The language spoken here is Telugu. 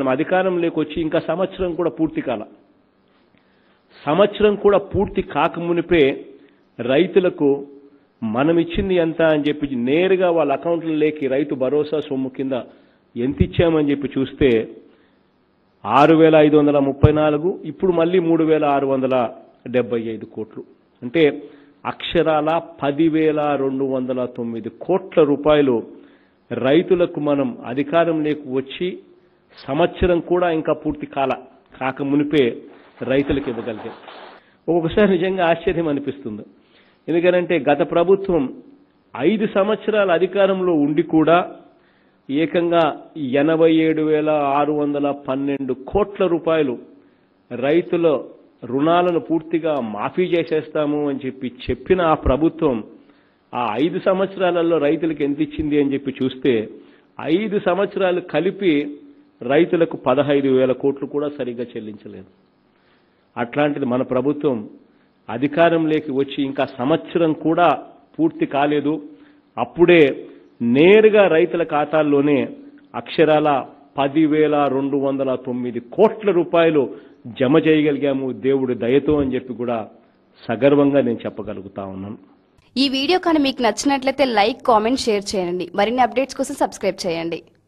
మనం అధికారంలోకి వచ్చి ఇంకా సంవత్సరం కూడా పూర్తి కాల సంవత్సరం కూడా పూర్తి కాకమునిపే రైతులకు మనం ఇచ్చింది ఎంత అని చెప్పి నేరుగా వాళ్ళ అకౌంట్లలోకి రైతు భరోసా సొమ్ము కింద ఎంత ఇచ్చామని చెప్పి చూస్తే ఆరు వేల ఐదు వందల ముప్పై నాలుగు ఇప్పుడు మళ్ళీ మూడు వేల ఆరు వందల డెబ్బై ఐదు కోట్లు అంటే అక్షరాల పదివేల రెండు వందల తొమ్మిది కోట్ల రూపాయలు రైతులకు మనం అధికారంలోకి వచ్చి సంవత్సరం కూడా ఇంకా పూర్తి కాల కాక మునిపే రైతులకు ఇవ్వగలిగాం ఒక్కొక్కసారి నిజంగా ఆశ్చర్యం అనిపిస్తుంది ఎందుకనంటే గత ప్రభుత్వం ఐదు సంవత్సరాల అధికారంలో ఉండి కూడా ఏకంగా ఎనభై ఏడు వేల ఆరు వందల పన్నెండు కోట్ల రూపాయలు రైతుల రుణాలను పూర్తిగా మాఫీ చేసేస్తాము అని చెప్పి చెప్పిన ఆ ప్రభుత్వం ఆ ఐదు సంవత్సరాలలో రైతులకు ఎంత ఇచ్చింది అని చెప్పి చూస్తే ఐదు సంవత్సరాలు కలిపి రైతులకు పదహైదు వేల కోట్లు కూడా సరిగ్గా చెల్లించలేదు అట్లాంటిది మన ప్రభుత్వం అధికారంలోకి వచ్చి ఇంకా సంవత్సరం కూడా పూర్తి కాలేదు అప్పుడే నేరుగా రైతుల ఖాతాల్లోనే అక్షరాల పదివేల రెండు వందల తొమ్మిది కోట్ల రూపాయలు జమ చేయగలిగాము దేవుడి దయతో అని చెప్పి కూడా సగర్వంగా నేను చెప్పగలుగుతా ఉన్నాను ఈ వీడియో కానీ మీకు నచ్చినట్లయితే లైక్ కామెంట్ షేర్ చేయండి మరిన్ని అప్డేట్స్ కోసం సబ్స్క్రైబ్ చేయండి